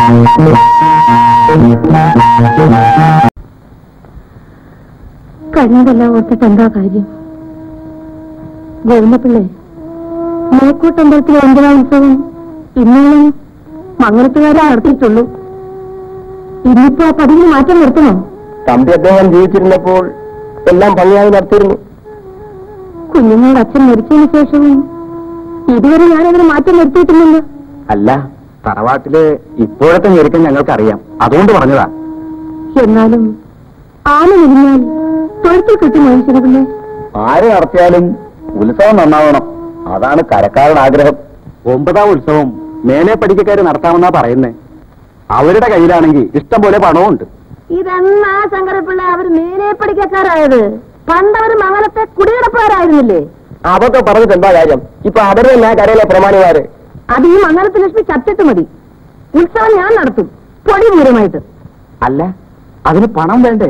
കഴിഞ്ഞതെല്ലാം ഓർത്തിട്ട് എന്താ കാര്യം ഗോവിന്ദപിള്ളേ മേക്കൂട്ടമ്പലത്തിലെ എന്തിനാ ഉത്സവം ഇന്നലെ മംഗളത്തുകാരെ നടത്തിയിട്ടുള്ളൂ ഇന്നിപ്പോ ആ പതിവിന് മാറ്റം നിർത്തണോ തമ്പി അദ്ദേഹം ജീവിച്ചിരുന്നപ്പോൾ എല്ലാം ഭംഗിയായി നടത്തിയിരുന്നു കുഞ്ഞുങ്ങളുടെ അച്ഛൻ മരിച്ചതിന് ശേഷവും ഇതുവരെ ഞാനതിന് മാറ്റം വരുത്തിയിട്ടില്ലല്ലോ അല്ല തറവാട്ടില് ഇപ്പോഴത്തെ ഞെരുക്കം ഞങ്ങൾക്കറിയാം അതുകൊണ്ട് പറഞ്ഞതാ എന്നാലും ആന വിരിഞ്ഞാൽ തൊഴുത്തിൽ കിട്ടി മനുഷ്യരുടെ ആര് നടത്തിയാലും ഉത്സവം നന്നാവണം അതാണ് കരക്കാരുടെ ആഗ്രഹം ഒമ്പതാം ഉത്സവം മേലെ പഠിക്കക്കാര് നടത്താമെന്നാ പറയുന്നേ അവരുടെ കയ്യിലാണെങ്കിൽ ഇഷ്ടം പോലെ പണവുമുണ്ട് ഇതെന്നാ ശങ്കരപ്പിള്ള അവർ മേലെ പഠിക്കക്കാരായത് പണ്ടവര് മംഗലത്തെ കുടികിടപ്പുകാരായിരുന്നില്ലേ അതൊക്കെ പറഞ്ഞിട്ട് എന്താ കാര്യം ഇപ്പൊ അവര് തന്നെ കരയിലെ പ്രമാണിമാര് അത് ഈ മംഗലത്ത് ലക്ഷ്മി ചത്തിട്ട് മതി ഉത്സവം ഞാൻ നടത്തും പൊടി പൂരമായിട്ട് അല്ല അതിന് പണം വേണ്ടേ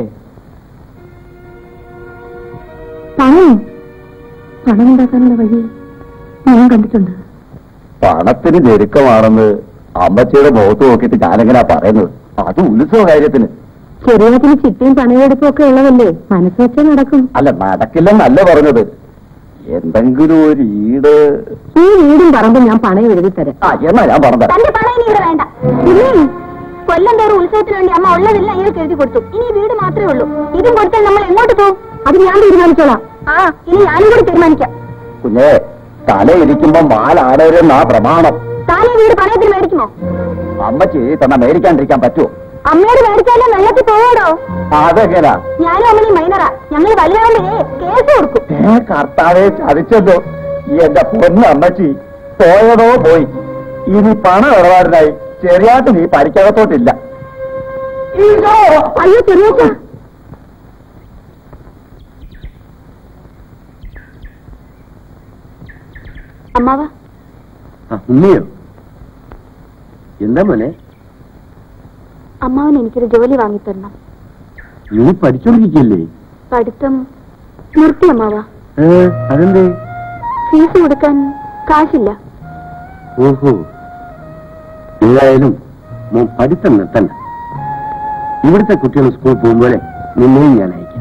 പണം പണം ഉണ്ടാക്കാനുള്ള വഴി ഞാൻ കണ്ടിട്ടുണ്ട് പണത്തിന് ഞെരുക്കമാണെന്ന് അമ്മച്ചിയുടെ മുഖത്ത് നോക്കിയിട്ട് ഞാനെങ്ങനാ പറയുന്നത് അത് ഉത്സവ കാര്യത്തിന് ചെറിയതിന് ചിട്ടിയും പണയെടുപ്പും ഒക്കെ ഉള്ളതല്ലേ മനസ്സ് വെച്ചാ നടക്കും അല്ല നടക്കില്ലെന്നല്ല പറഞ്ഞത് എന്തെങ്കിലും ഒരു ഈട് ഈ വീടും പറമ്പും ഞാൻ പണയം എഴുതി തരാം ആ എന്നാ ഞാൻ പറഞ്ഞത് തന്റെ പണം ഇനി ഇവിടെ വേണ്ട ഇനി കൊല്ലം തോറും ഉത്സവത്തിന് വേണ്ടി അമ്മ ഉള്ളതെല്ലാം അയാൾക്ക് എഴുതി കൊടുത്തു ഇനി ഈ വീട് മാത്രമേ ഉള്ളൂ ഇതും കൊടുത്താൽ നമ്മൾ എങ്ങോട്ട് പോകും അത് ഞാൻ തീരുമാനിച്ചോളാം ആ ഇനി ഞാനും കൂടി തീരുമാനിക്കാം കുഞ്ഞേ തല ഇരിക്കുമ്പോ മാലാടരുന്ന ആ പ്രമാണം താൻ ഈ വീട് പണയത്തിന് മേടിക്കുമോ അമ്മച്ചി തന്ന മേടിക്കാണ്ടിരിക്കാൻ പറ്റുമോ അമ്മയോട് മേടിച്ചാലേ വെള്ളത്തിൽ പോകടോ അതെങ്ങനാ ഞാനും അമ്മനി മൈനറാ ഞങ്ങൾ വലുതാവുമ്പേ കേസ് കൊടുക്കും ഏ കർത്താവെ ചതിച്ചല്ലോ എന്റെ പൊന്ന് അമ്മച്ചി പോയതോ പോയി ഇനി പണം ഇടപാടിനായി ചെറിയാട്ട് നീ പരിക്കകത്തോട്ടില്ല അയ്യോ ചെറിയ അമ്മാവ ഉണ്ണിയോ എന്താ മോനെ അമ്മാവൻ എനിക്കൊരു ജോലി വാങ്ങിത്തരണം നീ പഠിച്ചോണ്ടിരിക്കല്ലേ പഠിത്തം നിർത്തി അമ്മാവ അതെന്തേ ഫീസ് കൊടുക്കാൻ കാശില്ല ഓഹോ ഏതായാലും മോൻ പഠിത്തം നിർത്തണ്ട ഇവിടുത്തെ കുട്ടികൾ സ്കൂളിൽ പോകുമ്പോലെ നിന്നെയും ഞാൻ അയക്കാം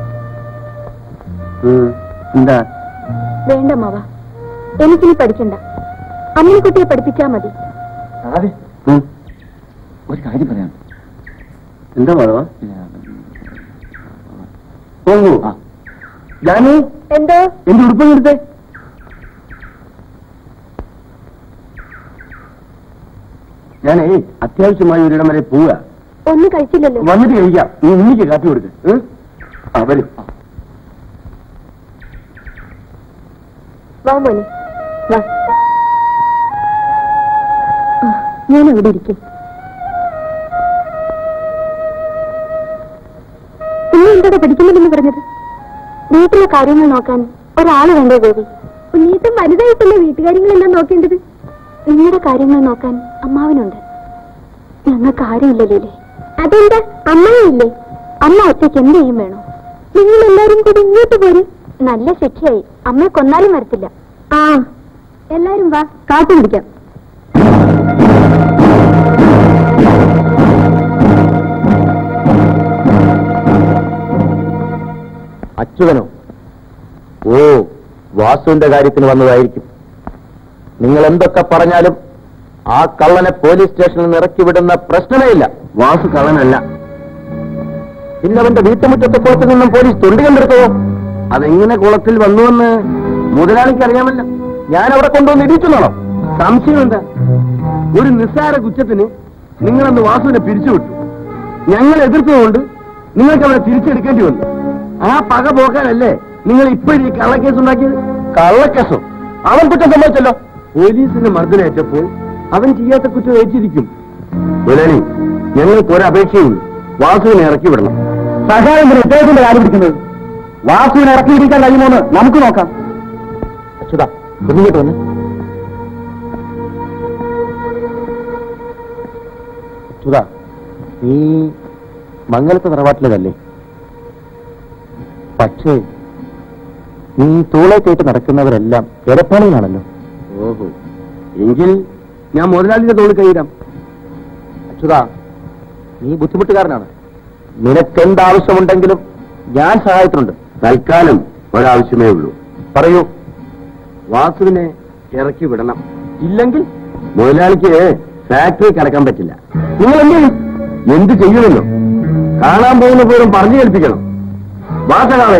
ഉം, എന്താ വേണ്ട അമ്മാവ എനിക്കിനി പഠിക്കണ്ട അമ്മിനിക്കുട്ടിയെ പഠിപ്പിച്ചാ മതി ഉം, ഒരു കാര്യം പറയാം എന്താ മാധവ ഓഹോ ജാനു എന്തോ എന്റെ ഉടുപ്പം എടുത്തേ ഞാനേ അത്യാവശ്യമായി ഒരിടം വരെ പോവുക ഒന്നും കഴിച്ചില്ലല്ലോ വന്നിട്ട് കഴിക്കാം നീ ഉണ്ണിക്ക് കാപ്പി കൊടുക്ക് ഏ? ആ വരും വാ മോനെ വാ ആ, ഞാൻ അവിടെ ഇരിക്കും ഉണ്ണി എന്താണ് പഠിക്കുന്നില്ലെന്ന് പറഞ്ഞത് വീട്ടിലെ കാര്യങ്ങൾ നോക്കാൻ ഒരാള് വേണ്ടേ ദേവി ഉണ്ണീട്ടും വലുതായിട്ടല്ലേ വീട്ടുകാര്യങ്ങളെല്ലാം നോക്കേണ്ടത് നിങ്ങളുടെ കാര്യങ്ങൾ നോക്കാൻ അമ്മാവനുണ്ട് ഞങ്ങൾക്ക് ആരുമില്ലല്ലേ അതെന്താ അമ്മയില്ലേ അമ്മ ഒറ്റയ്ക്ക് എന്ത് ചെയ്യും വേണോ നിങ്ങൾ എല്ലാരും കൂടി ഇങ്ങോട്ട് പോരും നല്ല ശിക്ഷയായി അമ്മയെ കൊന്നാലും വരത്തില്ല ആ എല്ലാരും വാ കാത്തു പിടിക്കാം അച്യുതനോ ഓ വാസുവിന്റെ കാര്യത്തിന് വന്നതായിരിക്കും നിങ്ങൾ എന്തൊക്കെ പറഞ്ഞാലും ആ കള്ളനെ പോലീസ് സ്റ്റേഷനിൽ നിന്ന് ഇറക്കി വിടുന്ന പ്രശ്നമേ ഇല്ല വാസു കള്ളനല്ല പിന്നെ അവന്റെ വീട്ടുമുറ്റത്തെ കുളത്തിൽ നിന്നും പോലീസ് തൊണ്ടി കണ്ടെടുത്തോ അതെങ്ങനെ കുളത്തിൽ വന്നുവെന്ന് മുതലാളിക്ക് അറിയാമല്ലോ ഞാൻ അവിടെ കൊണ്ടുവന്ന് ഇടിച്ചെന്നാണോ സംശയം എന്താ ഒരു നിസ്സാര കുറ്റത്തിന് നിങ്ങളന്ന് വാസുവിനെ പിരിച്ചുവിട്ടു ഞങ്ങൾ എതിർത്തതുകൊണ്ട് നിങ്ങൾക്ക് അവനെ തിരിച്ചെടുക്കേണ്ടി വന്നു ആ പക പോക്കാനല്ലേ നിങ്ങൾ ഇപ്പോഴും ഈ കള്ളക്കേസ് ഉണ്ടാക്കിയത് കള്ളക്കേസോ അവൻ കുറ്റം സംഭവിച്ചല്ലോ പോലീസിന് മർദ്ദനേറ്റപ്പോൾ അവൻ ചെയ്യാത്ത കുറ്റം ഏറ്റിരിക്കും മുരളി ഞങ്ങൾക്ക് ഒരു അപേക്ഷയുള്ളൂ വാസുവിനെ ഇറക്കി വിടണം സഹായം ഇദ്ദേഹത്തിന്റെ കാര്യം പിടിക്കുന്നത് വാസുവിനെ ഇറക്കിയിരിക്കാൻ കഴിയുമോന്ന് നമുക്ക് നോക്കാം അച്യുതാ ഒന്നിങ്ങോട്ട് വന്ന് അച്യുതാ നീ മംഗലത്തെ തറവാട്ടിലേതല്ലേ പക്ഷേ നീ തൂളേറ്റായിട്ട് നടക്കുന്നവരെല്ലാം എരപ്പാളികളാണല്ലോ ഓഹോ എങ്കിൽ ഞാൻ മുതലാളിയുടെ തോളിൽ കൈയിടാം അച്യുത അച്യുത നീ ബുദ്ധിമുട്ടുകാരനാണ് നിനക്ക് എന്താവശ്യമുണ്ടെങ്കിലും ഞാൻ സഹായത്തിനുണ്ട് തൽക്കാലം ഒരാവശ്യമേ ഉള്ളൂ പറയൂ വാസുവിനെ ഇറക്കി വിടണം ഇല്ലെങ്കിൽ മുതലാളിക്ക് ഫാക്ടറി കിടക്കാൻ പറ്റില്ല നിങ്ങൾ എന്ത് ചെയ്യും എന്ത് ചെയ്യുമെന്നോ കാണാൻ പോകുന്ന പോലും പറഞ്ഞു കേൾപ്പിക്കണം വാസകാവേ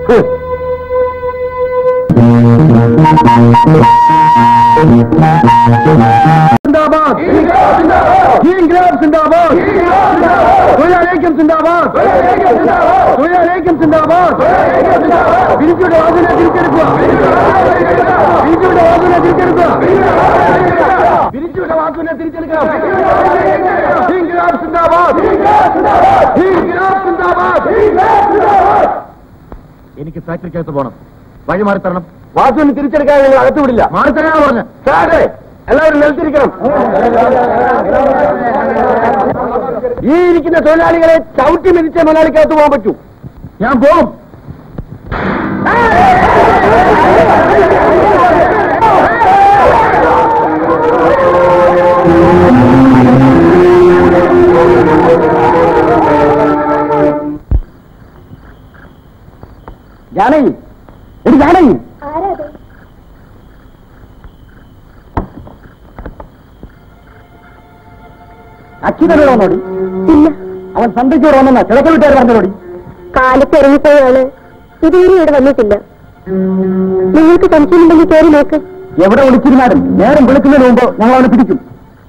സിന്ദാബാദ് ഇൻക്ലാബ് സിന്ദാബാദ് തൊഴിലാളിക്കും സിന്ദാബാദ് തൊഴിലാളിക്കും സിന്ദാബാദ് തിരിച്ചുവിടെ വാതിനെ തിരിച്ചെടുക്കുക തിരിച്ചുവിടെ വാതിനെ തിരിച്ചെടുക്കുക തിരിച്ചുവിടെ വാക്കുവിനെ തിരിച്ചെടുക്കണം ഇൻക്ലാബ് സിന്ദാബാദ് ഇൻക്ലാബ് സിന്ദാബാദ് എനിക്ക് ഫാക്ടറിക്കകത്ത് പോകണം വഴി മാറി തരണം വാസുവിന് തിരിച്ചെടുക്കാൻ നിങ്ങൾ അകത്ത് വിടില്ല മാറി തരാനാ പറഞ്ഞു സാറേ എല്ലാവരും നിലത്തിരിക്കണം ഈ ഇരിക്കുന്ന തൊഴിലാളികളെ ചവിട്ടി മിതിച്ച മുതലാളിക്കകത്ത് പോകാൻ പറ്റൂ ഞാൻ പോകും ജാനകി ഒരു ജാനകി അച്യുതനോടോ നോടി ഇല്ല അവൻ സന്ധ്യയ്ക്ക് വന്നെന്നാ ചിലപ്പോൾ വീട്ടുകാർ പറഞ്ഞോടി കാലത്ത് ഇറങ്ങിപ്പോയാണ് ഇതുവരെ ഇവിടെ വന്നിട്ടില്ല നിങ്ങൾക്ക് സംശയമുണ്ടെങ്കിൽ കയറി നോക്ക് എവിടെ ഒളിച്ചിരുന്നാലും നേരം വിളിക്കുന്നതിന് മുമ്പ് ഞങ്ങൾ അവനെ പിടിക്കും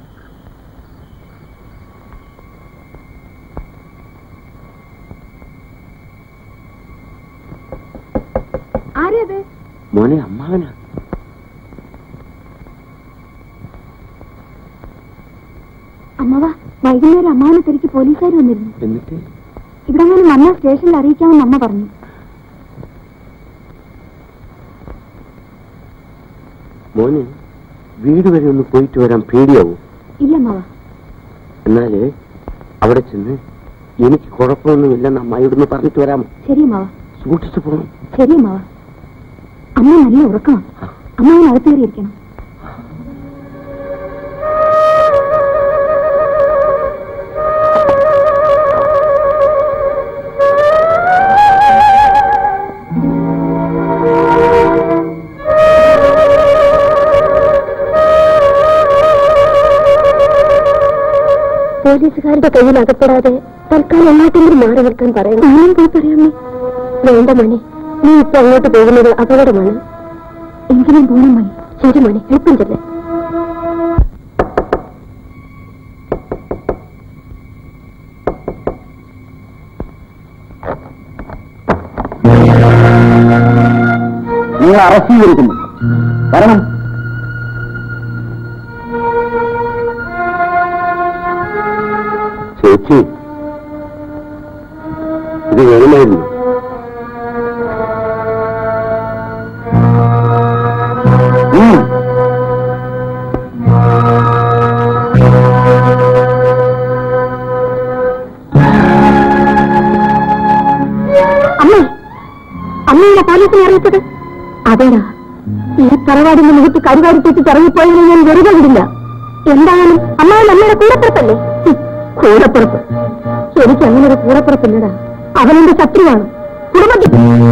ആരത് മോനെ അമ്മാവനാ അമ്മവ വൈകുന്നേരം അമ്മാവനെ തിരിച്ച് പോലീസുകാർ വന്നിരുന്നു എന്നിട്ട് ഇവിടെ അങ്ങനെ വന്ന സ്റ്റേഷനിൽ അറിയിക്കാമെന്ന് അമ്മ പറഞ്ഞു മോന് വീട് വരെ ഒന്ന് പോയിട്ട് വരാൻ പേടിയാവും ഇല്ല അമ്മവ എന്നാല് അവിടെ ചെന്ന് എനിക്ക് കുഴപ്പമൊന്നുമില്ലെന്ന് അമ്മായിയോടൊന്ന് പറഞ്ഞിട്ട് വരാമോ ശരി അമ്മവ സൂക്ഷിച്ചു പോകണം ശരി അമ്മവ അമ്മ നല്ല ഉറക്കമാണ് അമ്മാവൻ അകത്ത് കയറിയിരിക്കണം പോലീസുകാരുടെ കയ്യിൽ അകപ്പെടാതെ തൽക്കാലം എങ്ങോട്ടെങ്കിലും മാറി നിൽക്കാൻ പറയണം ഞാനും പോയി പറയാമേ വേണ്ട മണി നീ ഇപ്പൊ അങ്ങോട്ട് പോകുന്നത് അപകടമാണ് എങ്കിലും പോണം മണി ശരി മണി എളുപ്പം ചെല്ലേ നിങ്ങൾ അറസ്റ്റ് ചെയ്തിരിക്കുന്നു വരണം ചേച്ചി ഇത് വരുമായിരുന്നു ഉം. അമ്മേ അമ്മയുടെ പോലീസിനെ അറിയിച്ചത് അതേടാ ഈ തറവാടിന്റെ മുഖത്ത് കരുവാരി തെറ്റിച്ച് ഇറങ്ങിപ്പോയതിനെ ഞാൻ വെറുതെ വിടില്ല എന്തായാലും അമ്മാവൻ അമ്മയുടെ കൂടപ്പുറപ്പല്ലേ ഹും, കൂടപ്പുറപ്പ് എനിക്ക് അങ്ങനെ ഒരു കൂടപ്പുറപ്പില്ലടാ അവനെന്റെ ശത്രുവാണ് കുടുംബത്തിൽ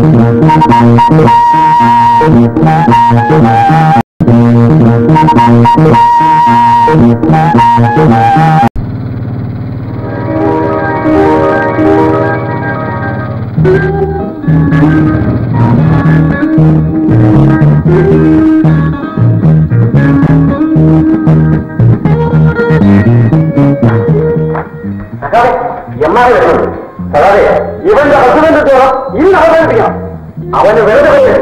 എമ്മാരെ വരുന്നുണ്ട് അതാതെ ഇവന്റെ ഹസ്ബൻഡത്തോളം ഇന്ന് അവതരിപ്പിക്കണം അവന് വെറുതെ പോയി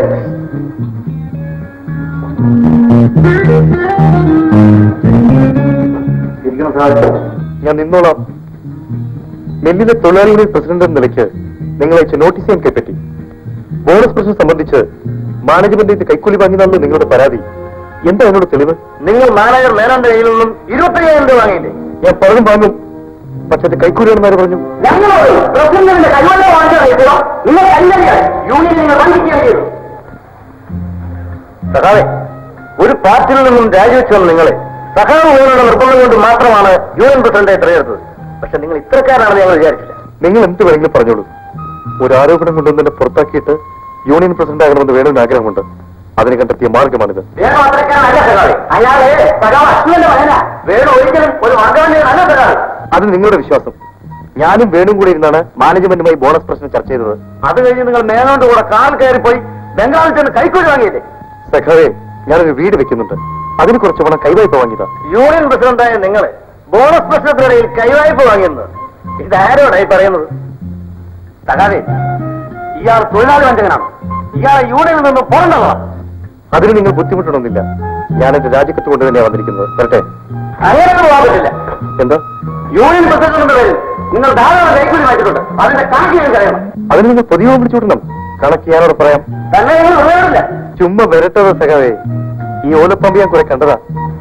ഇരിക്കണം സാധിച്ചു ഞാൻ നിന്നോളാം മില്ലിലെ തൊഴിലാളികളിൽ പ്രസിഡന്റ് എന്ന നിലയ്ക്ക് നിങ്ങളെ അയച്ച നോട്ടീസ് ഞാൻ കൈപ്പറ്റി ബോണസ് പ്രശ്നം സംബന്ധിച്ച് മാനേജ്മെന്റിന്റെ കൈക്കൂലി വാങ്ങിയതാണല്ലോ നിങ്ങളുടെ പരാതി എന്താ എന്നോട് തെളിവ് നിങ്ങൾ മാനേജർ മേനോന്റെ കയ്യിൽ നിന്നും ഇരുപത്തയ്യായിരം രൂപ വാങ്ങിയില്ലേ ഞാൻ പലതും വാങ്ങും പക്ഷെ അത് കൈക്കൂലിയാണെന്ന് പറഞ്ഞു ഞങ്ങളോട് പ്രസിഡന്റിന്റെ കൈവല്ല വാങ്ങിച്ചോ നിങ്ങൾ കല്ലറിയാൻ യൂണിയൻ നിങ്ങൾ വഞ്ചിക്കുകയും ചെയ്തു സഹാവേ ഒരു പാർട്ടിയിൽ നിന്നും രാജിവെച്ചു വന്ന നിങ്ങളെ സഹാനുഭവങ്ങളുടെ നിർബന്ധം കൊണ്ട് മാത്രമാണ് യൂണിയൻ പ്രസിഡന്റെ തെരഞ്ഞെടുത്തത് പക്ഷെ നിങ്ങൾ ഇത്തരക്കാരാണെന്ന് ഞങ്ങൾ വിചാരിച്ചില്ല നിങ്ങൾ എന്ത് വേണമെങ്കിലും പറഞ്ഞോളൂ ഒരു ആരോപണം കൊണ്ടുവന്നെ പുറത്താക്കിയിട്ട് യൂണിയൻ പ്രസിഡന്റ് ആകണമെന്ന് വേണമെന്ന് ആഗ്രഹമുണ്ട് അതിന് കണ്ടെത്തിയ മാർഗമാണിത് വേണു അത്രക്കാരനല്ല സഖാവേ അയാളെ സഖാവ് അശ്വന്റെ മകന വേണു ഒരിക്കലും ഒരു വർഗവന്യനല്ല സഖാവ് അത് നിങ്ങളുടെ വിശ്വാസം ഞാനും വേണും കൂടി ഇരുന്നാണ് മാനേജ്മെന്റുമായി ബോണസ് പ്രശ്നം ചർച്ച ചെയ്തത് അത് കഴിഞ്ഞ് നിങ്ങൾ മേനോന്റെ കൂടെ കാൽ കയറി പോയി ബംഗാളിൽ ചെന്ന് കൈക്കൂലി വാങ്ങിയില്ലേ സഖാവേ ഞാനൊരു വീട് വെക്കുന്നുണ്ട് അതിന് കുറച്ച് പണം കൈവായ്പ വാങ്ങിയതാ യൂണിയൻ പ്രസിഡന്റായ നിങ്ങൾ ബോണസ് പ്രശ്നത്തിനിടയിൽ കൈവായ്പ വാങ്ങിയെന്ന് ഇതാരോടായി പറയുന്നത് സഖാവേ ഇയാൾ തൊഴിലാളി വഞ്ചകനാണ് ഇയാളെ യൂണിയനിൽ നിന്ന് പുറന്തള്ളണം അതിന് നിങ്ങൾ ബുദ്ധിമുട്ടണമെന്നില്ല ഞാൻ എന്റെ രാജിക്കത്ത് കൊണ്ട് തന്നെയാണ് വന്നിരിക്കുന്നത് വരട്ടെ അങ്ങനെ പോകാൻ പറ്റില്ല എന്താ യൂണിയൻ പ്രസിഡന്റിന്റെ പേരിൽ നിങ്ങൾ ധാരാളം കൈക്കൂലി വാങ്ങിയിട്ടുണ്ട് അതിന്റെ കണക്ക് ഞാൻ അറിയണം അതിന് നിങ്ങൾ പൊതുയോഗം വിളിച്ചുവിടണം കണക്ക് ഞാനോട് പറയാം തന്നെ നിങ്ങൾ വിവരമില്ല ചുമ്മാ വരട്ടത് സഖാവേ ഈ ഓലപ്പമ്പ് ഞാൻ കുറെ കണ്ടതാ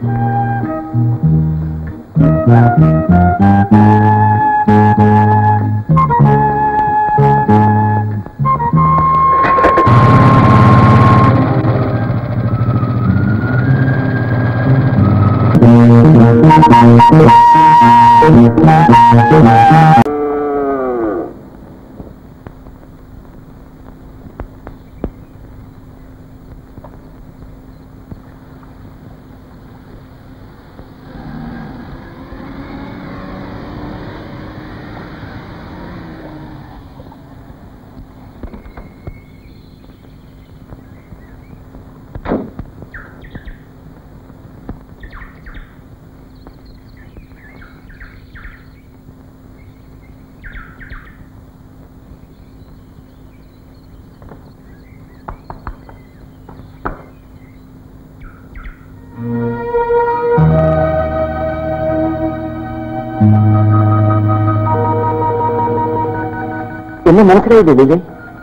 എന്നെ മനസ്സിലായില്ലേ ലീലേ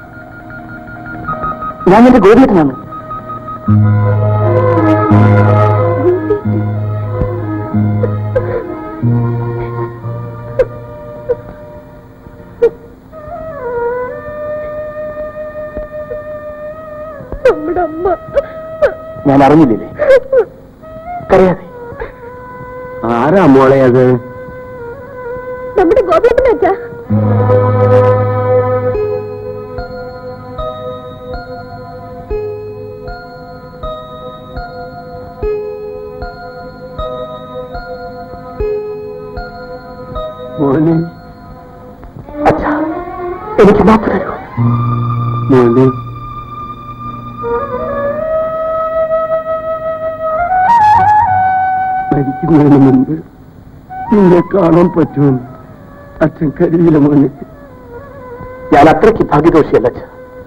ഞാൻ എന്റെ ഗോപിയേട്ടനാണ് നമ്മുടെ അമ്മ ഞാൻ അറിഞ്ഞില്ലേ കരയാതെ ആരാ മോളെ അത് നമ്മുടെ ഗോപിയപ്പൻ അച്ഛാ മോനെ അച്ഛാ എനിക്ക് മാപ്പ് തരൂ മോനെ മരിക്കുന്നതിന് മുൻപ് നിന്നെ കാണാൻ പറ്റുമെന്ന് അച്ഛൻ കരുതിയില്ല മോനെ ഞാൻ അത്രയ്ക്ക് ഭാഗ്യദോഷിയല്ല അച്ഛ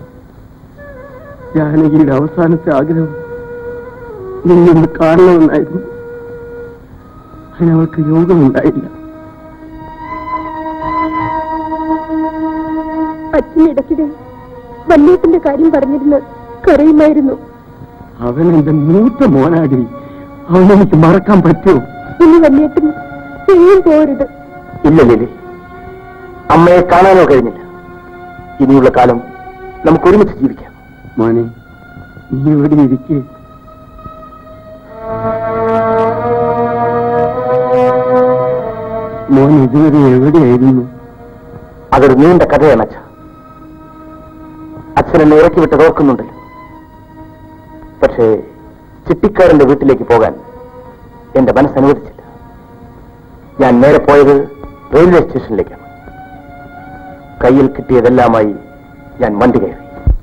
ജാനകിയുടെ അവസാനത്തെ ആഗ്രഹം നിന്നൊന്ന് കാണണമെന്നായിരുന്നു അതിനവൾക്ക് യോഗമുണ്ടായില്ല അച്ഛൻ ഇടയ്ക്കിടെ വല്യേട്ടന്റെ കാര്യം പറഞ്ഞിരുന്ന് കരയുമായിരുന്നു അവൻ എന്റെ മൂത്ത മോനാടി അവനെനിക്ക് മറക്കാൻ പറ്റുമോ ഇനി വല്യേട്ടൻ ചെയ്യും പോരുത് ഇല്ല ലിലി അമ്മയെ കാണാനോ കഴിഞ്ഞില്ല ഇനിയുള്ള കാലം നമുക്ക് ഒരുമിച്ച് ജീവിക്കാം മോനെ നീ ഇവിടെ ഇരിക്കേ മോൻ ഇതുവരെ എവിടെയായിരുന്നു അതൊരു നീണ്ട കഥയാണ് അച്ഛ അച്ഛനെന്നെ ഇറക്കി വിട്ടത് ഓർക്കുന്നുണ്ടല്ലോ പക്ഷേ ചിട്ടിക്കാരന്റെ വീട്ടിലേക്ക് പോകാൻ എന്റെ മനസ്സ് അനുവദിച്ചില്ല ഞാൻ നേരെ പോയത് റെയിൽവേ സ്റ്റേഷനിലേക്കാണ് കയ്യിൽ കിട്ടിയതെല്ലാമായി ഞാൻ വണ്ടി കയറി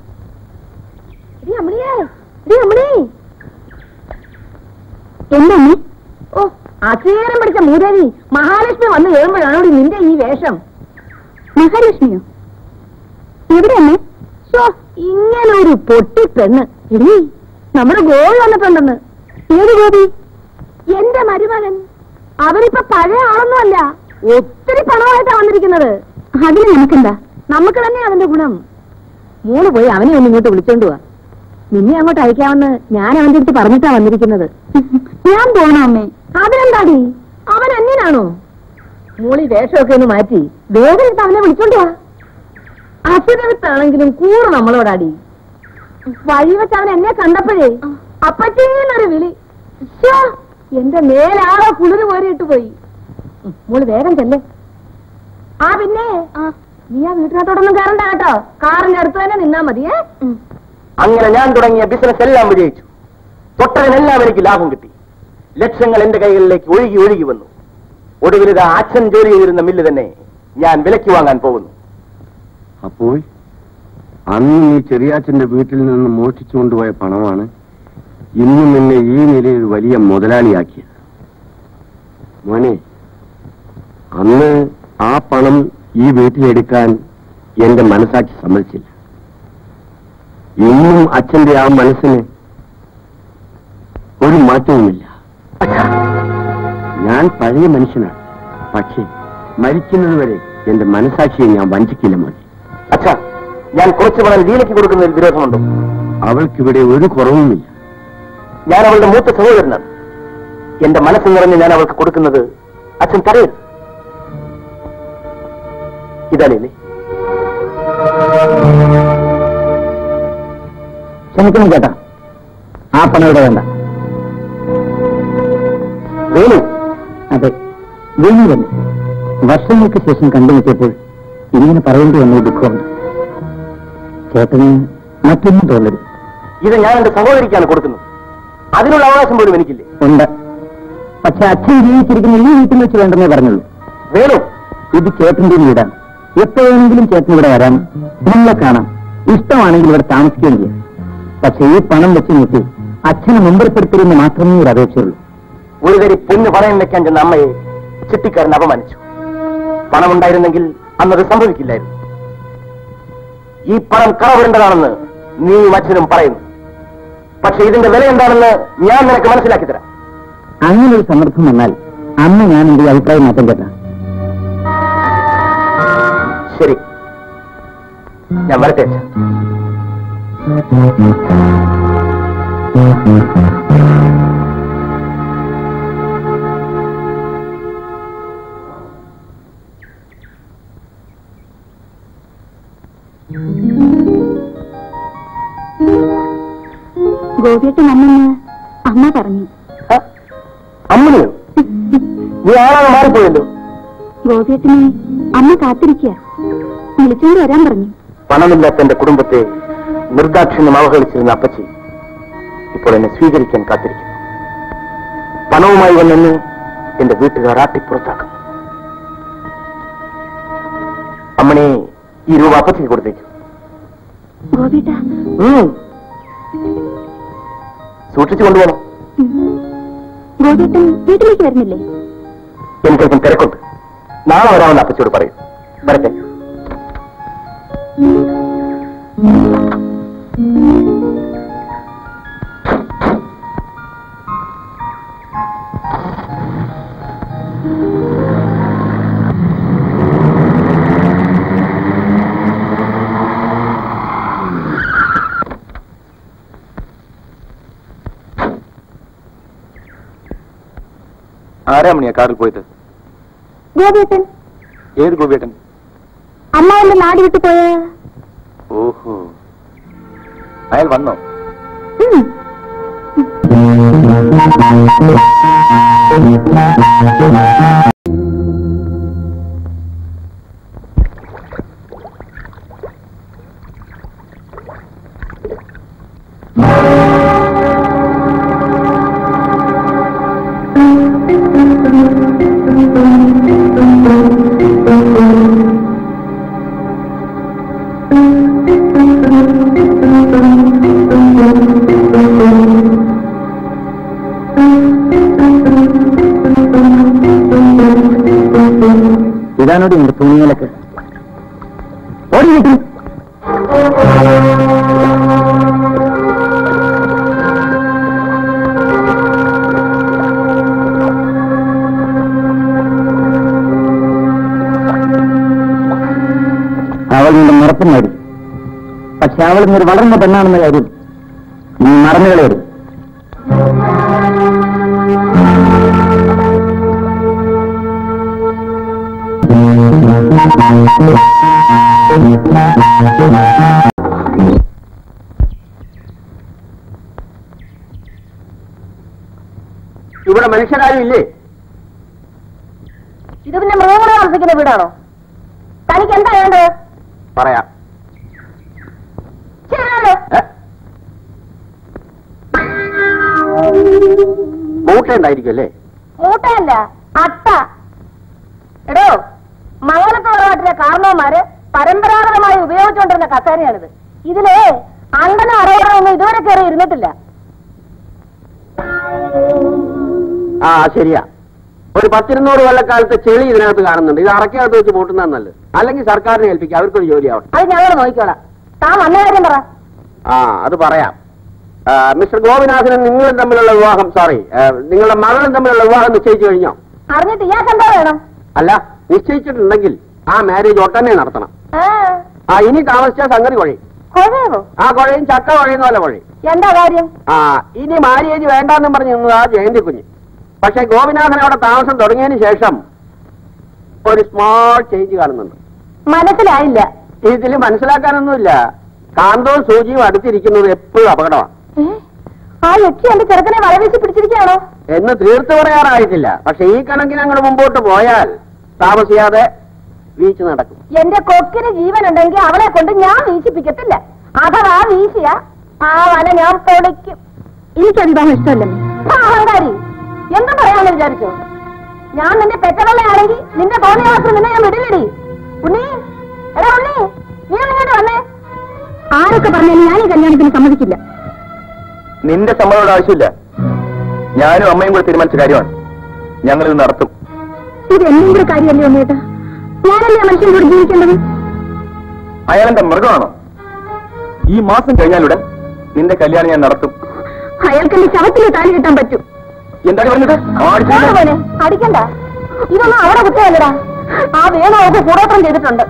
എന്താ ഓ അക്ഷരം പഠിച്ച മൂദേവി മഹാലക്ഷ്മി വന്ന് കേറുമ്പോഴാണോ നിന്റെ ഈ വേഷം മഹാലക്ഷ്മിയോ എവിടെ അമ്മേ ഷോ ഇങ്ങനെ ഒരു പൊട്ടി പെണ്ണ് എടീ നമ്മുടെ ഗോപി വന്നിട്ടുണ്ടെന്ന് ഏത് ഗോപി എന്റെ മരുമകൻ അവരിപ്പോ പഴയ ആളൊന്നുമല്ല ഒത്തിരി പണമായിട്ടാ വന്നിരിക്കുന്നത് അതിന് നമുക്കെന്താ നമുക്ക് തന്നെ അവന്റെ ഗുണം മോള് പോയി അവനെ ഒന്ന് ഇങ്ങോട്ട് വിളിച്ചോണ്ട് പോവാ നിന്നെ അങ്ങോട്ട് അയക്കാമെന്ന് ഞാൻ അവന്റെ അടുത്ത് പറഞ്ഞിട്ടാ വന്നിരിക്കുന്നത് ഞാൻ പോണോ അമ്മേ അതിനെന്താടി അവൻ അന്യനാണോ മോളി വേഷമൊക്കെ ഒന്ന് മാറ്റി വേഗം എടുത്ത് അവനെ വിളിച്ചോണ്ട് വാ അസുരത്താണെങ്കിലും കൂറ് നമ്മളോടാടി വഴി വെച്ച് അവൻ എന്നെ കണ്ടപ്പോഴേ അപ്പച്ചേന്നൊരു വിളി ശ്ശോ, എന്റെ മേലാകെ കുളിര് കോരിയിട്ട് പോയി ഉം, മോള് വേഗം ചെല്ലേ ആ പിന്നെ നീ ആ വീട്ടിനകത്തോടൊന്നും കയറണ്ട കേട്ടോ കാറിന്റെ അടുത്ത് തന്നെ നിന്നാ മതിയേ അങ്ങനെ ഞാൻ തുടങ്ങിയ ബിസിനസ് എല്ലാം വിജയിച്ചു തൊട്ടതിനെല്ലാം എനിക്ക് ലാഭം കിട്ടി ലക്ഷങ്ങൾ എന്റെ കൈകളിലേക്ക് ഒഴുകി ഒഴുകി വന്നു ഒടുവിൽ ഇത് അച്ഛൻ ജോലി ചെയ്തിരുന്ന മില്ല് തന്നെ ഞാൻ വിലയ്ക്ക് വാങ്ങാൻ പോകുന്നു അപ്പോൾ അന്ന് നീ ചെറിയാച്ചന്റെ വീട്ടിൽ നിന്ന് മോഷ്ടിച്ചുകൊണ്ടുപോയ പണമാണ് ഇന്ന് നിന്നെ ഈ നിലയിൽ വലിയ മുതലാളിയാക്കിയത് മോനെ അന്ന് ആ പണം ഈ വീട്ടിലെടുക്കാൻ എന്റെ മനസാക്ഷി സമ്മതിച്ചില്ല ഇന്നും അച്ഛന്റെ ആ മനസ്സിന് ഒരു മാറ്റവുമില്ല ഞാൻ പഴയ മനുഷ്യനാണ് പക്ഷേ മരിക്കുന്നതുവരെ എന്റെ മനസാക്ഷിയെ ഞാൻ വഞ്ചിക്കില്ല മോനെ അച്ഛാ ഞാൻ കുറച്ച് പണം ലീലയ്ക്ക് കൊടുക്കുന്നതിൽ വിരോധമുണ്ടോ അവൾക്കിവിടെ ഒരു കുറവുമില്ല ഞാൻ അവളുടെ മൂത്ത സഹോദരനാണ് എന്റെ മനസ്സ് നിറഞ്ഞ് ഞാൻ അവൾക്ക് കൊടുക്കുന്നത് അച്ഛൻ തടയരുത് ഇതല്ലേ ക്ഷമിക്കണം ചേട്ടാ ആ പണം ഇവിടെ വേണ്ട വേണു അതെ വേണു തന്നെ വർഷങ്ങൾക്ക് ശേഷം കണ്ടുമുട്ടിയപ്പോൾ ഇങ്ങനെ പറയേണ്ടി വന്ന ദുഃഖമുണ്ട് ചേട്ടന് മറ്റൊന്നും തോന്നരുത് ഇത് ഞാൻ എന്റെ സഹോദരിക്കാണ് കൊടുക്കുന്നത് അതിനുള്ള അവകാശം പോലും എനിക്കില്ലേ ഉണ്ട് പക്ഷെ അച്ഛൻ ജീവിച്ചിരിക്കുന്ന ഈ വീട്ടിൽ വെച്ച് വേണ്ടെന്നേ പറഞ്ഞുള്ളൂ വേണു ഇത് ചേട്ടന്റെ വീടാണ് എപ്പോഴെങ്കിലും ചേട്ടൻ ഇവിടെ വരാം നമ്മളെ കാണാം ഇഷ്ടമാണെങ്കിൽ ഇവിടെ താമസിക്കുകയും ചെയ്യാം പക്ഷെ ഈ പണം വെച്ച് നോക്കി അച്ഛനെ മുമ്പരപ്പെടുത്തരുന്ന് മാത്രമേ ഒരു അപേക്ഷയുള്ളൂ ഒരു തരി പൊന്ന് പണയം വെക്കാൻ ചെന്ന അമ്മയെ ചിട്ടിക്കാരൻ അപമാനിച്ചു പണമുണ്ടായിരുന്നെങ്കിൽ അന്നത് സംഭവിക്കില്ലായിരുന്നു ഈ പണം കളവിടേണ്ടതാണെന്ന് നീ അച്ഛനും പറയുന്നു പക്ഷെ ഇതിന്റെ വില എന്താണെന്ന് ഞാൻ നിനക്ക് മനസ്സിലാക്കി തരാം അങ്ങനെ ഒരു സന്ദർഭം വന്നാൽ അന്ന് ഞാൻ എന്റെ അഭിപ്രായം മാറ്റം ചേട്ടാ ശരി ഞാൻ വരട്ടെ അച്ഛാ. ഗോപിയേട്ടൻ വന്നെന്ന് അമ്മ പറഞ്ഞു ആ? അമ്മണിയോ നീ ആളാണ് മാറിപ്പോയല്ലോ ഗോപിയേട്ടനെ അമ്മ കാത്തിരിക്കുക വിളിച്ചോണ്ട് വരാൻ പറഞ്ഞു പണമില്ലാത്ത എന്റെ കുടുംബത്തെ നിർദാക്ഷിണ്യം അവഹേളിച്ചിരുന്ന അപ്പച്ചി ഇപ്പോൾ എന്നെ സ്വീകരിക്കാൻ കാത്തിരിക്കുന്നു പണവുമായി വന്നെന്ന് എന്റെ വീട്ടുകാർ ആട്ടിപ്പുറത്താക്കുന്നു അമ്മണി ഈ രൂപ അപ്പച്ചിക്ക് കൊടുത്തേക്കും ഗോപിയേട്ടാ ഉം. സൂക്ഷിച്ചു കൊണ്ടുപോകണം ഗോപിയേട്ടൻ വീട്ടിലേക്ക് വരുന്നില്ലേ എനിക്കല്പം തിരക്കുണ്ട് നാളെ വരാമെന്ന് അപ്പച്ചിയോട് പറയും വരട്ടെ ആരാ മണിയാ കാറിൽ പോയത് ഗോപിയേട്ടൻ ഏത് ഗോപിയേട്ടൻ അമ്മ എന്നെ നാട് വിട്ടു പോയ ഓഹോ അയാൾ വന്നോ ഇതാണോടി എന്റെ തുണികളൊക്കെ ഓടി വീട്ടിൽ അവൾ നിന്റെ മറപ്പം നേടി പക്ഷെ അവൾ ഇന്നൊരു വളർന്ന പെണ്ണാണെന്ന കാര്യം നീ മറന്നു കളയരുത് ശുഭ ഇവിടെ മനുഷ്യരാരും ഇല്ലേ ഇത് പിന്നെ മൃഗങ്ങളെ താമസിക്കുന്ന വീടാണോ തനിക്ക് എന്താ വേണ്ടത് പറയാം ശരിയാണല്ലോ ഏ? മൂട്ടയുണ്ടായിരിക്കും അല്ലേ മൂട്ടയല്ല അട്ട എടോ മംഗലത്തോറവാട്ടിലെ കാർന്നവന്മാര് പരമ്പരാഗതമായി ഉപയോഗിച്ചുകൊണ്ടിരുന്ന കസേരയാണിത് ഇതില് അണ്ടനും അറവറോ ഒന്നും ഇതുവരെ കയറി ഇരുന്നിട്ടില്ല ആ ശരിയാ ഒരു പത്തിരുന്നൂറ് കൊല്ലക്കാലത്തെ ചെളി ഇതിനകത്ത് കാണുന്നുണ്ട് ഇത് അറക്കകത്ത് വെച്ച് പൂട്ടുന്നതാണ് നല്ലത് അല്ലെങ്കിൽ സർക്കാരിനെ ഏൽപ്പിക്കുക അവർക്കൊരു ജോലിയാവട്ടെ അത് ഞങ്ങൾ നോക്കിക്കോളാം താൻ വന്ന കാര്യം പറ ആ അത് പറയാം ആ, മിസ്റ്റർ ഗോപിനാഥനും നിങ്ങളും തമ്മിലുള്ള വിവാഹം സോറി നിങ്ങളുടെ മകളും തമ്മിലുള്ള വിവാഹം നിശ്ചയിച്ചു കഴിഞ്ഞോ അറിഞ്ഞിട്ട് ഇയാൾക്ക് എന്താ വേണം അല്ല നിശ്ചയിച്ചിട്ടുണ്ടെങ്കിൽ ആ മാരേജ് ഒട്ടനെ നടത്തണം ആ, ആ ഇനി താമസിച്ച സംഗതി കുഴയും കൊഴയോ ആ കുഴയും ചക്ക കുഴയുന്ന പോലെ കുഴയും എന്താ കാര്യം ആ ഇനി മാരേജ് വേണ്ടെന്നും പറഞ്ഞു നിന്നതാ ജയന്തി കുഞ്ഞ് പക്ഷെ ഗോപിനാഥൻ അവിടെ താമസം തുടങ്ങിയതിന് ശേഷം ഒരു സ്മോൾ ചേഞ്ച് കാണുന്നുണ്ട് മനസ്സിലായില്ല ഇതിൽ മനസ്സിലാക്കാനൊന്നുമില്ല കാന്തവും സൂചിയും അടുത്തിരിക്കുന്നത് എപ്പോഴും അപകടമാണ് ഏ? ആ യക്ഷി എന്റെ ചെറുക്കനെ വലവീശി പിടിച്ചിരിക്കുകയാണോ എന്ന് തീർത്ത് പറയാറായിട്ടില്ല പക്ഷെ ഈ കണക്കിന് അങ്ങോട്ട് മുമ്പോട്ട് പോയാൽ താമസിയാതെ വീഴ്ച നടക്കും എന്റെ കൊക്കിന് ജീവൻ ഉണ്ടെങ്കിൽ അവളെ കൊണ്ട് ഞാൻ വീശിപ്പിക്കത്തില്ല അഥവാ വീശിയ ആ വല ഞാൻ പൊളിക്കും എനിക്ക് വിവാഹം ഇഷ്ടമല്ലേ അഹങ്കാരി എന്തും പറയാമെന്ന് വിചാരിച്ചോ ഞാൻ നിന്റെ പെറ്റവള്ളയാണെങ്കിൽ നിന്റെ തോന്നിയാസം നിന്നെ ഞാൻ വിടില്ലടി ഉണ്ണി എടാ ഉണ്ണി നീ ഇങ്ങോട്ട് വന്നേ ആരൊക്കെ പറഞ്ഞാലും ഞാൻ ഈ കല്യാണത്തിന് സമ്മതിക്കില്ല നിന്റെ സമ്മതയുടെ ആവശ്യമില്ല ഞാനും അമ്മയും കൂടെ തീരുമാനിച്ച കാര്യമാണ് ഞങ്ങൾ ഇത് നടത്തും ഇത് എന്തെങ്കിലും കാര്യമല്ലേ ഉണ്ണേട്ടാ ഞാനല്ലേ ആ മനുഷ്യൻ കൂടി ജീവിക്കേണ്ടത് അയാളെന്റെ മൃഗമാണോ ഈ മാസം കഴിഞ്ഞാലുടൻ നിന്റെ കല്യാണം ഞാൻ നടത്തും അയാൾക്ക് എന്റെ ശവത്തിന് താലി കിട്ടാൻ പറ്റും എന്താണ് പറഞ്ഞത് ആടിച്ചില്ല. മോനെ അടിക്കണ്ട ഇതൊന്നും അവിടെ കുറ്റമല്ലടാ ആ വേണു അവർക്ക് കൂടോത്രം ചെയ്തിട്ടുണ്ട്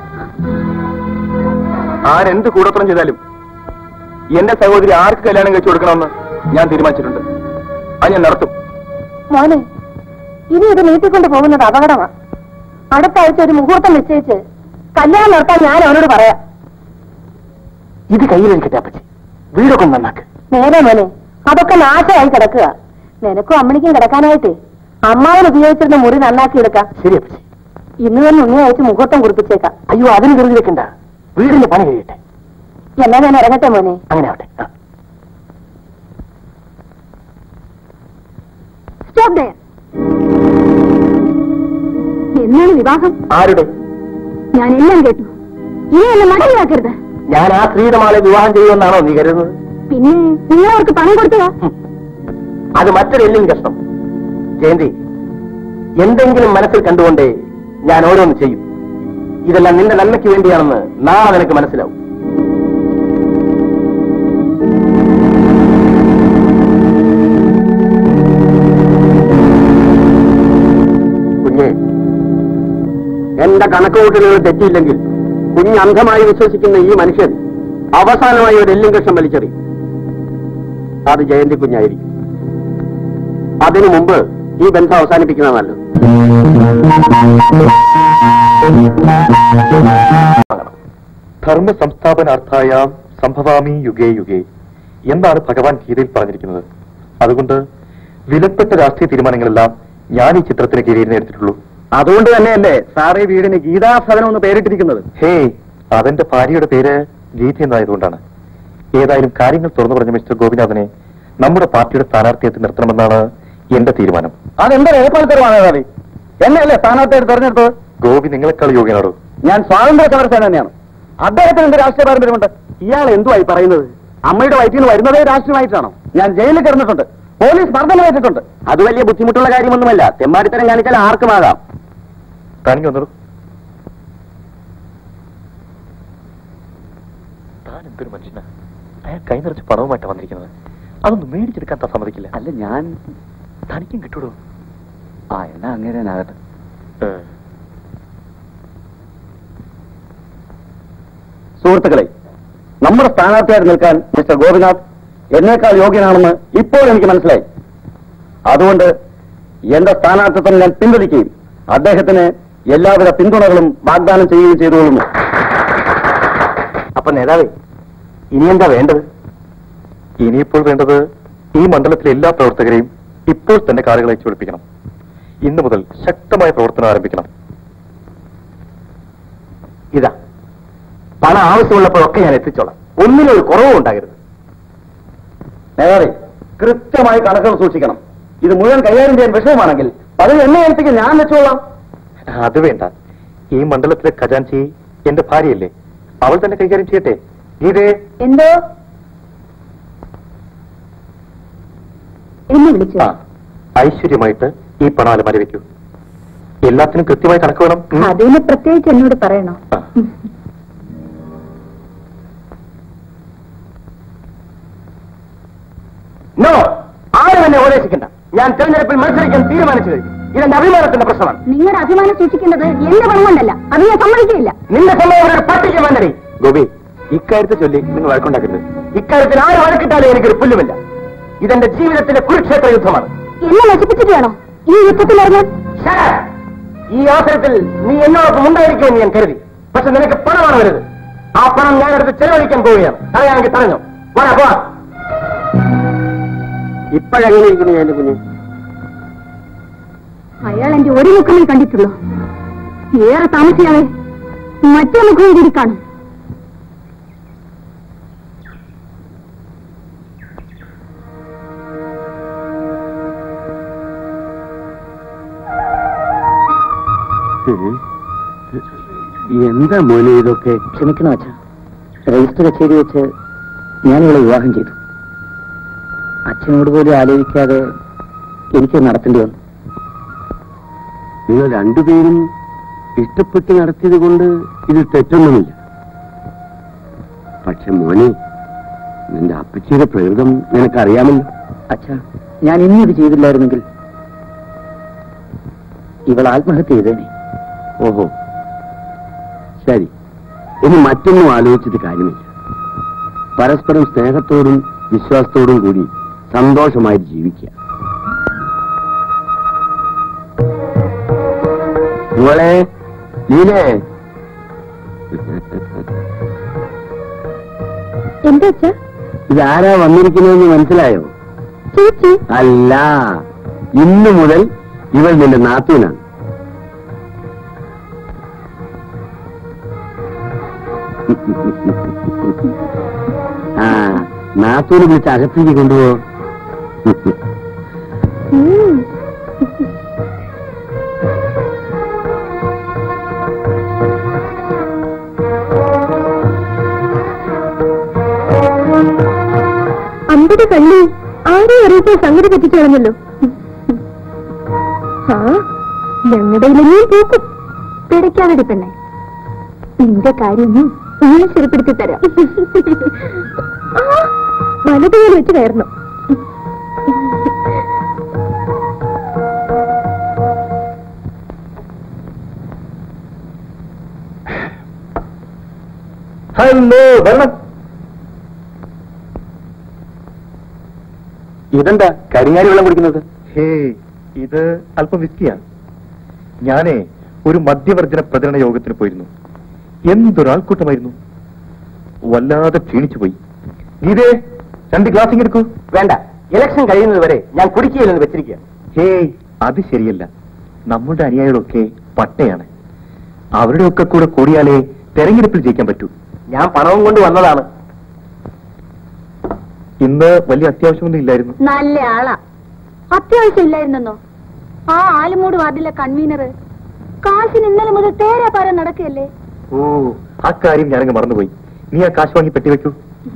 ആരെന്ത് കൂടോത്രം ചെയ്താലും എന്റെ സഹോദരി ആർക്ക് കല്യാണം കഴിച്ചു കൊടുക്കണമെന്ന് ഞാൻ തീരുമാനിച്ചിട്ടുണ്ട് അത് ഞാൻ നടത്തും മോനെ ഇനി ഇത് നീട്ടിക്കൊണ്ട് പോകുന്നത് അപകടമാണ് അടുത്ത ആഴ്ച ഒരു മുഹൂർത്തം നിശ്ചയിച്ച് കല്യാണം നടത്താൻ ഞാൻ അവനോട് പറയാം ഇത് കയ്യിലെനിക്കട്ടെ അപ്പച്ചി വീടൊക്കെ ഒന്ന് നന്നാക്ക് നേരെ മോനെ അതൊക്കെ നാശമായി കിടക്കുക നിനക്കും അമ്മണിക്കും കിടക്കാനായിട്ടേ അമ്മാവൻ ഉപയോഗിച്ചിരുന്ന മുറി നന്നാക്കി എടുക്കാം ശരി അപ്പച്ചി ഇന്ന് തന്നെ ഉണ്ണി അയച്ച് മുഹൂർത്തം കുറിപ്പിച്ചേക്കാം അയ്യോ അതിന് കരുതി വെക്കണ്ട വീടിന്റെ പണി കഴിയട്ടെ എന്നാ ഞാൻ ഇറങ്ങട്ടെ മോനെ അങ്ങനെ ആവട്ടെ ആ. സ്റ്റോപ്പ് ദയർ എന്നാണ് വിവാഹം ആരുടെ ഞാൻ എല്ലാം കേട്ടു ഇനി എന്നെ മടങ്ങിയാക്കരുത് ഞാൻ ആ ശ്രീതമാളെ വിവാഹം ചെയ്യുമെന്നാണോ നീ കരുതുന്നത് പിന്നെ നിങ്ങൾ അവർക്ക് പണം കൊടുത്തതാ ഹും. അത് മറ്റൊരു എല്ലും കഷ്ടം ജയന്തി എന്തെങ്കിലും മനസ്സിൽ കണ്ടുകൊണ്ടേ ഞാൻ ഓരോന്ന് ചെയ്യും ഇതെല്ലാം നിന്റെ നന്മയ്ക്ക് വേണ്ടിയാണെന്ന് നാളെ നിനക്ക് മനസ്സിലാവും കുഞ്ഞെ എന്റെ കണക്കുകൂട്ടലുകൾ തെറ്റിയില്ലെങ്കിൽ കുഞ്ഞ് അന്ധമായി വിശ്വസിക്കുന്ന ഈ മനുഷ്യൻ അവസാനമായി ഒരു എല്ലും കഷ്ണം വലിച്ചെറിയും അത് ജയന്തി കുഞ്ഞായിരിക്കും അതിനു മുമ്പ് ഈ ബന്ധം അവസാനിപ്പിക്കുന്ന നല്ലത് ധർമ്മ സംസ്ഥാപനാർത്ഥായ സംഭവാമി യുഗേ യുഗേ എന്നാണ് ഭഗവാൻ ഗീതയിൽ പറഞ്ഞിരിക്കുന്നത് അതുകൊണ്ട് വിലപ്പെട്ട രാഷ്ട്രീയ തീരുമാനങ്ങളെല്ലാം ഞാൻ ഈ ചിത്രത്തിന് കീഴിൽ എടുത്തിട്ടുള്ളൂ അതുകൊണ്ട് തന്നെയല്ലേ സാറേ വീടിന് ഗീതാസദനം എന്ന് പേരിട്ടിരിക്കുന്നത് ഹേ അതെന്റെ ഭാര്യയുടെ പേര് ഗീത എന്നായതുകൊണ്ടാണ് ഏതായാലും കാര്യങ്ങൾ തുറന്നു പറഞ്ഞ മിസ്റ്റർ ഗോപിനാഥനെ നമ്മുടെ പാർട്ടിയുടെ സ്ഥാനാർത്ഥിയെത്തി നിർത്തണമെന്നാണ് എന്റെ തീരുമാനം അതെന്താ ഏർപ്പാടുത്തരമാണ് എന്നെയല്ലേ സ്ഥാനാർത്ഥിയായിട്ട് തെരഞ്ഞെടുത്തത് ഗോപി നിങ്ങളെക്കാൾ യോഗ്യനാണോ ഞാൻ സ്വാതന്ത്ര്യ സമരസേന തന്നെയാണ് അദ്ദേഹത്തിന് എന്ത് രാഷ്ട്രീയ പാരമ്പര്യമുണ്ട് ഇയാൾ എന്തുവായി പറയുന്നത് അമ്മയുടെ വയറ്റിൽ നിന്ന് വരുന്നതേ രാഷ്ട്രീയമായിട്ടാണോ ഞാൻ ജയിലിൽ കിടന്നിട്ടുണ്ട് പോലീസ് മർദ്ദനമേറ്റിട്ടുണ്ട് അത് വലിയ ബുദ്ധിമുട്ടുള്ള കാര്യമൊന്നുമല്ല തെമ്മാടിത്തരം കാണിച്ചാൽ ആർക്കുമാകാം താനിക്ക് വന്നോളൂ താൻ എന്തൊരു മനുഷ്യനാ അയാൾ കൈ നിറച്ച് പണവുമായിട്ട് വന്നിരിക്കുന്നത് അതൊന്നും മേടിച്ചെടുക്കാൻ താൻ സമ്മതിക്കില്ല അല്ല ഞാൻ തനിക്കും കിട്ടൂടോ ആ എന്നാ അങ്ങനെ തന്നെ ആകട്ടെ സുഹൃത്തുക്കളെ നമ്മുടെ സ്ഥാനാർത്ഥിയായിട്ട് നിൽക്കാൻ മിസ്റ്റർ ഗോപിനാഥ് എന്നേക്കാൾ യോഗ്യനാണെന്ന് ഇപ്പോൾ എനിക്ക് മനസ്സിലായി അതുകൊണ്ട് എന്റെ സ്ഥാനാർത്ഥിത്വം ഞാൻ പിൻവലിക്കുകയും അദ്ദേഹത്തിന് എല്ലാവിധ പിന്തുണകളും വാഗ്ദാനം ചെയ്യുകയും ചെയ്തുകൊള്ളുന്നു അപ്പൊ നേതാവേ ഇനി എന്താ വേണ്ടത് ഇനിയിപ്പോൾ വേണ്ടത് ഈ മണ്ഡലത്തിലെ എല്ലാ പ്രവർത്തകരെയും ഇപ്പോൾ തന്നെ കാറുകൾ അയച്ചു പിടിപ്പിക്കണം ഇന്നു മുതൽ ശക്തമായ പ്രവർത്തനം ആരംഭിക്കണം ഇതാ പണം ആവശ്യമുള്ളപ്പോഴൊക്കെ ഞാൻ എത്തിച്ചോളാം ഒന്നിനും ഒരു കുറവും ഉണ്ടാകരുത് നേരെ കൃത്യമായി കണക്കുകൾ സൂക്ഷിക്കണം ഇത് മുഴുവൻ കൈകാര്യം ചെയ്യാൻ വിഷയമാണെങ്കിൽ പതിവ് എന്നെ ഏൽപ്പിക്കാൻ ഞാൻ വെച്ചോളാം അത് വേണ്ട ഈ മണ്ഡലത്തിലെ ഖജാൻചി എന്റെ ഭാര്യയല്ലേ അവൾ തന്നെ കൈകാര്യം ചെയ്യട്ടെ ഇതേ എന്തോ എന്നെ വിളിച്ചു ആ ഐശ്വര്യമായിട്ട് ഈ പണം അലമാരി വെക്കൂ എല്ലാത്തിനും കൃത്യമായി കണക്ക് വേണം ഉം. അതിന് പ്രത്യേകിച്ച് എന്നോട് പറയണോ ആ. നോ ആരും എന്നെ ഉപദേശിക്കണ്ട ഞാൻ തെരഞ്ഞെടുപ്പിൽ മത്സരിക്കാൻ തീരുമാനിച്ചു കഴിഞ്ഞു ഇതെന്റെ അഭിമാനത്തിന്റെ പ്രശ്നമാണ് നിങ്ങളുടെ അഭിമാനം സൂക്ഷിക്കേണ്ടത് എന്റെ പണം കൊണ്ടല്ല അത് ഞാൻ സമ്മതിക്കില്ല നിന്റെ സമയം ഒരു പട്ടിക്ക് വേണ്ടടി ഗോപി ഇക്കാര്യത്തെ ചൊല്ലി നിങ്ങൾ വഴക്കുണ്ടാക്കരുത് ഇക്കാര്യത്തിൽ ആര് വഴക്കിട്ടാലും എനിക്കൊരു പുല്ലുമില്ല ഇതെന്റെ ജീവിതത്തിന്റെ കുരുക്ഷേത്ര യുദ്ധമാണ് എന്നെ നശിപ്പിച്ചിട്ട് വേണോ ഈ യുദ്ധത്തിൽ ഇറങ്ങാൻ Shut up! ഈ അവസരത്തിൽ നീ എന്നോടൊപ്പം ഉണ്ടായിരിക്കുമെന്ന് ഞാൻ കരുതി പക്ഷെ നിനക്ക് പണമാണ് വരുന്നത് ആ പണം ഞാനെടുത്ത് ചെലവഴിക്കാൻ പോവുകയാണ് അറിയാമെങ്കിൽ പറഞ്ഞോ പോരാ പോവാ ഇപ്പോഴെങ്ങനെ ഇരിക്കുന്നു ഞാൻ കുഞ്ഞ് അയാൾ എന്റെ ഒരു മുഖമേ കണ്ടിട്ടുള്ളൂ ഏറെ താമസിയാതെ മറ്റേ മുഖം കൂടി കാണും എന്താ മോനെ ഇതൊക്കെ ക്ഷമിക്കണം അച്ഛ രജിസ്റ്റർ കച്ചേരി വെച്ച് ഞാൻ ഇവളെ വിവാഹം ചെയ്തു അച്ഛനോട് പോലും ആലോചിക്കാതെ എനിക്ക് നടത്തേണ്ടി വന്നു നിങ്ങൾ രണ്ടുപേരും ഇഷ്ടപ്പെട്ട് നടത്തിയത് കൊണ്ട് ഇത് തെറ്റൊന്നുമില്ല പക്ഷെ മോനെ നിന്റെ അപ്പച്ചിയുടെ പ്രകൃതം നിനക്കറിയാമല്ലോ അച്ഛ ഞാൻ ഇനി ഇത് ചെയ്തില്ലായിരുന്നെങ്കിൽ ഇവൾ ആത്മഹത്യ ചെയ്തേനെ ഓഹോ ശരി ഇനി മറ്റൊന്നും ആലോചിച്ചിട്ട് കാര്യമില്ല പരസ്പരം സ്നേഹത്തോടും വിശ്വാസത്തോടും കൂടി സന്തോഷമായി ജീവിക്കുക ഇവളെ ലീലേ എന്താ അച്ഛാ ഇതാരാ വന്നിരിക്കുന്നതെന്ന് മനസ്സിലായോ ചേച്ചി അല്ല ഇന്നു മുതൽ ഇവൾ നിന്റെ നാത്തൂനാണ് ആ നാത്തൂന് വിളിച്ച് അകത്തേക്ക് കൊണ്ടുപോ ഉം. അമ്പത് കള്ളി ആരെയും അറിയിക്കാൻ സംഗതി പറ്റിച്ചു കളഞ്ഞല്ലോ ആ ഞങ്ങളുടെ ഇലഞ്ഞിയും പൂക്കും പിടയ്ക്കാതെ പെണ്ണെ നിന്റെ കാര്യം ഞാൻ ശരിപ്പെടുത്തി തരാം ആ, വലതുപോലെ വെച്ച് കയറണം ഹലോ വരണം ഇതെന്താ കരിങ്ങാരി വെള്ളം കുടിക്കുന്നത് ഹേ ഇത് അല്പം വിസ്കിയാണ് ഞാനേ ഒരു മദ്യവർജന പ്രചരണ യോഗത്തിന് പോയിരുന്നു എന്തൊരാൾക്കൂട്ടമായിരുന്നു വല്ലാതെ ക്ഷീണിച്ചു പോയി ഗീതേ രണ്ട് ഗ്ലാസ് എടുക്കൂ വേണ്ട ഇലക്ഷൻ കഴിയുന്നത് വരെ ഞാൻ കുടിക്കുകയില്ലെന്ന് വെച്ചിരിക്കുക ഹേയ് അത് ശരിയല്ല നമ്മുടെ അനുയായികളൊക്കെ പട്ടയാണ് അവരുടെ ഒക്കെ കൂടെ കൂടിയാലേ തെരഞ്ഞെടുപ്പിൽ ജയിക്കാൻ പറ്റൂ ഞാൻ പണവും കൊണ്ട് വന്നതാണ് ഇന്ന് വലിയ അത്യാവശ്യമൊന്നും ഇല്ലായിരുന്നു നല്ല ആളാ അത്യാവശ്യം ഇല്ലായിരുന്നോ ആ ആലുമൂട് വാർഡിലെ കൺവീനർ കാശിന് ഇന്നലെ മുതൽ തേരാപാര നടക്കുകയല്ലേ ഓ ആ കാര്യം ഞാനങ്ങ് മറന്നുപോയി നീ ആ കാശ് വാങ്ങി പെട്ടി വെക്കൂ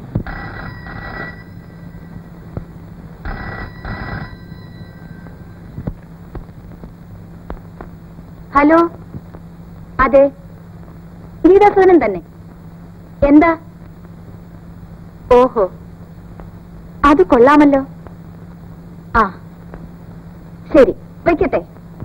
ഹലോ അതെ ഗീതാസുരൻ തന്നെ എന്താ ഓഹോ അത് കൊള്ളാമല്ലോ ആ ശരി വെക്കട്ടെ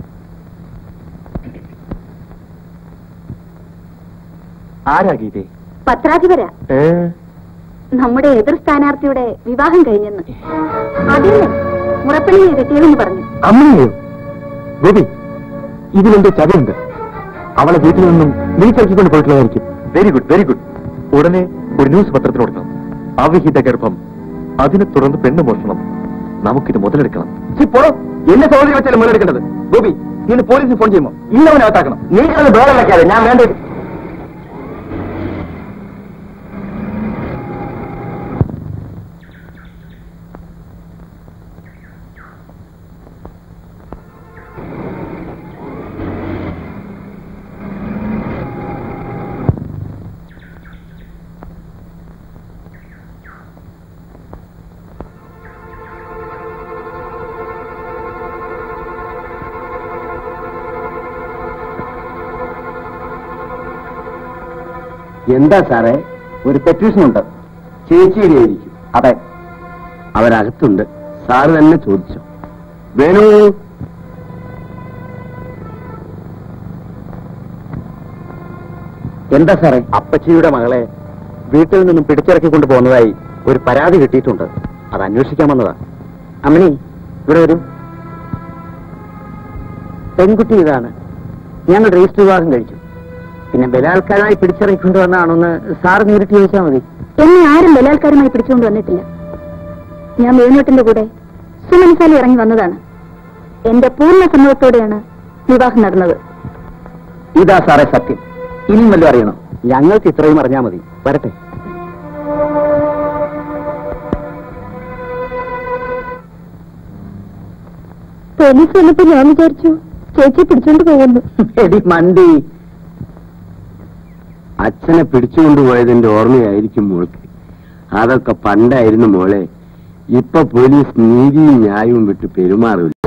ആരാ ഗീതേ പത്രാധിപരാ ഏ നമ്മുടെ എതിർ സ്ഥാനാർത്ഥിയുടെ വിവാഹം കഴിഞ്ഞെന്ന് അതിനെ മുറപ്പള്ളിയെ കിട്ടിയതെന്ന് പറഞ്ഞു അമ്മയോ ഗോപി ഇതിലെന്റെ ചതയുണ്ട് അവളെ വീട്ടിൽ നിന്നും വിളിച്ചിറക്കിക്കൊണ്ട് പോയിട്ടുള്ളതായിരിക്കും വെരി ഗുഡ് വെരി ഗുഡ് ഉടനെ ഒരു ന്യൂസ് പത്രത്തിൽ കൊടുക്കണം അവിഹിത ഗർഭം അതിനെ തുടർന്ന് പെണ്ണ് മോഷണം നമുക്കിത് മുതലെടുക്കണം ഇപ്പോഴോ എന്നെ സൗകര്യം വെച്ചാലും മുതലെടുക്കേണ്ടത് ഗോപി ഇന്ന് പോലീസിന് ഫോൺ ചെയ്യുമോ ഇന്നവനെ അകത്താക്കണം നീ അത് ബേളം വെക്കാതെ ഞാൻ വേണ്ട എന്താ സാറേ ഒരു പെറ്റീഷൻ ഉണ്ട് ചേച്ചിയുടെ ആയിരിക്കും അതെ അവരകത്തുണ്ട് സാറ് തന്നെ ചോദിച്ചു വേണു എന്താ സാറേ അപ്പച്ചിയുടെ മകളെ വീട്ടിൽ നിന്നും പിടിച്ചിറക്കി കൊണ്ടുപോകുന്നതായി ഒരു പരാതി കിട്ടിയിട്ടുണ്ട് അത് അന്വേഷിക്കാൻ വന്നതാ അമ്മണി ഇവിടെ വരൂ പെൺകുട്ടി ഇതാണ് ഞങ്ങൾ രജിസ്റ്റർ വിവാഹം കഴിച്ചു പിന്നെ ബലാത്കാരമായി പിടിച്ചിറക്കിക്കൊണ്ടുവന്നാണെന്ന് സാർ നേരിട്ട് ചോദിച്ചാൽ മതി എന്നെ ആരും ബലാത്കാരമായി പിടിച്ചുകൊണ്ട് വന്നിട്ടില്ല ഞാൻ വേണോട്ടിന്റെ കൂടെ സുമനസാലി ഇറങ്ങി വന്നതാണ് എന്റെ പൂർണ്ണ സമ്മതത്തോടെയാണ് വിവാഹം നടന്നത് ഇതാ സാറേ സത്യം ഇനിയും വല്ലതും അറിയണം ഞങ്ങൾക്ക് ഇത്രയും അറിഞ്ഞാൽ മതി വരട്ടെ പോലീസ് വന്നപ്പോ ഞാൻ വിചാരിച്ചു ചേച്ചി പിടിച്ചോണ്ട് പോകുന്നു എടി മണ്ടി അച്ഛനെ പിടിച്ചുകൊണ്ടുപോയതിന്റെ ഓർമ്മയായിരിക്കും മോൾക്ക് അതൊക്കെ പണ്ടായിരുന്നു മോളെ ഇപ്പൊ പോലീസ് നീതിയും ന്യായവും വിട്ട് പെരുമാറില്ല